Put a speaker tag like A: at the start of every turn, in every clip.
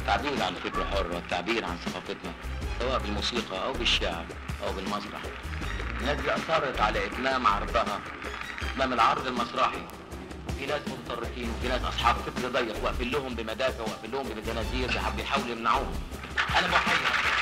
A: التعبير عن فكرة حرة التعبير عن ثقافتنا سواء بالموسيقى أو بالشعر أو بالمسرح الناس دي أصرت على إتمام عرضها إتمام العرض المسرحي في ناس متطرفين وفي ناس أصحاب فكر ضيق واقفين لهم بمدافع واقفين لهم بزنازير بيحب- بيحاولوا يمنعوهم أنا بحيي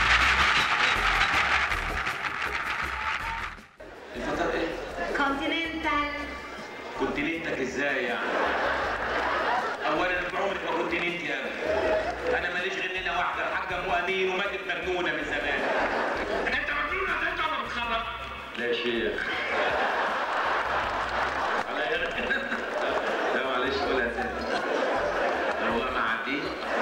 B: الفطار ايه؟
C: كونتيننتال
B: كونتيننتك ازاي يعني؟ اولا انت عمرك ما كونتيننت يا ابني انا ماليش غير لنا واحده الحاجه ام امين وماتت مجنونه من زمان انت مجنون انت انت ما بتخرج لا يا شيخ على غير لا معلش قولها تاني هو ما عديش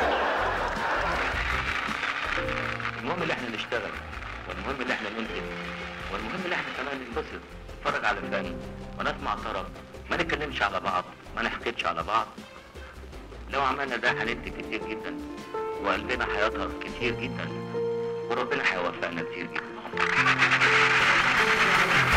A: المهم اللي احنا نشتغل والمهم اللي احنا ننتج والمهم اللي احنا كمان ننبسط نتفرج على الفن ونسمع طرب ما نتكلمش على بعض ما نحكيش على بعض لو عملنا ده هننتج كتير جدا وقلبنا هيطهر كتير جدا وربنا هيوفقنا كتير جدا